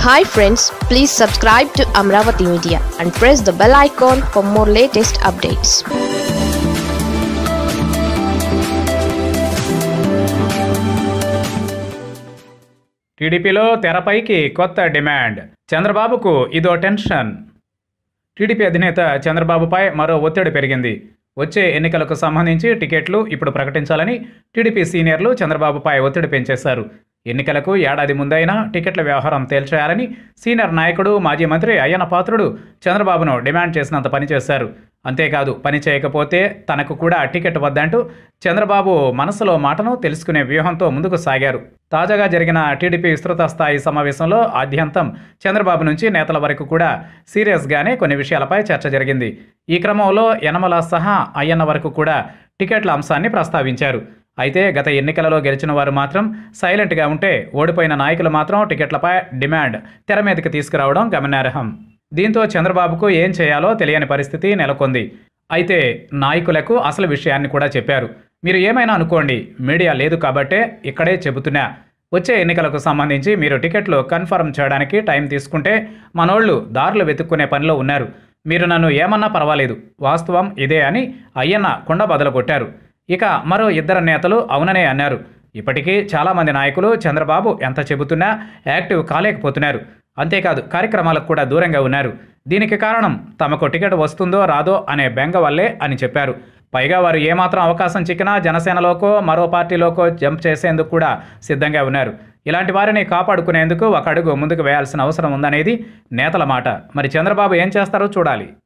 hi friends please subscribe to Amaravati media and press the bell icon for more latest updates టీడీపీలో తెరపైకి కొత్త demand చంద్రబాబుకు ఇదో tension TDP అధినేత చంద్రబాబుపై మరో ఒత్తిడి పెరిగింది వచ్చే ఎన్నికలకు సంబంధించి టికెట్లు ఇప్పుడు ప్రకటించాలని టీడీపీ సీనియర్లు చంద్రబాబుపై ఒత్తిడి పెంచేశారు ఎన్నికలకు ఏడాది ముందైనా టికెట్ల వ్యవహారం తేల్చేయాలని సీనియర్ నాయకుడు మాజీ మంత్రి అయ్యన్న పాత్రుడు చంద్రబాబును డిమాండ్ చేసినంత పని చేశారు అంతేకాదు పని చేయకపోతే తనకు కూడా టికెట్ వద్దంటూ చంద్రబాబు మనసులో మాటను తెలుసుకునే వ్యూహంతో ముందుకు సాగారు తాజాగా జరిగిన టీడీపీ విస్తృత స్థాయి సమావేశంలో ఆద్యంతం చంద్రబాబు నుంచి నేతల వరకు కూడా సీరియస్గానే కొన్ని విషయాలపై చర్చ జరిగింది ఈ క్రమంలో యనమల సహా అయ్యన్న వరకు కూడా టికెట్ల అంశాన్ని ప్రస్తావించారు అయితే గత ఎన్నికలలో గెలిచిన వారు మాత్రం సైలెంట్గా ఉంటే ఓడిపోయిన నాయకులు మాత్రం టికెట్లపై డిమాండ్ తెర మీదకి తీసుకురావడం గమనార్హం దీంతో చంద్రబాబుకు ఏం చేయాలో తెలియని పరిస్థితి నెలకొంది అయితే నాయకులకు అసలు విషయాన్ని కూడా చెప్పారు మీరు ఏమైనా అనుకోండి మీడియా లేదు కాబట్టే ఇక్కడే చెబుతున్నా వచ్చే ఎన్నికలకు సంబంధించి మీరు టికెట్లు కన్ఫర్మ్ చేయడానికి టైం తీసుకుంటే మనోళ్ళు దారులు వెతుక్కునే పనిలో ఉన్నారు మీరు నన్ను ఏమన్నా పర్వాలేదు వాస్తవం ఇదే అని అయ్యన్న కుండ బదులు కొట్టారు ఇక మరో ఇద్దరు నేతలు అవుననే అన్నారు ఇప్పటికీ చాలామంది నాయకులు చంద్రబాబు ఎంత చెబుతున్నా యాక్టివ్ కాలేకపోతున్నారు అంతేకాదు కార్యక్రమాలకు కూడా దూరంగా ఉన్నారు దీనికి కారణం తమకు టికెట్ వస్తుందో రాదో అనే బెంగ వల్లే అని చెప్పారు పైగా వారు ఏమాత్రం అవకాశం చిక్కినా జనసేనలోకో మరో పార్టీలోకో జంప్ చేసేందుకు కూడా సిద్ధంగా ఉన్నారు ఇలాంటి వారిని కాపాడుకునేందుకు ఒక అడుగు ముందుకు వేయాల్సిన అవసరం ఉందనేది నేతల మాట మరి చంద్రబాబు ఏం చేస్తారో చూడాలి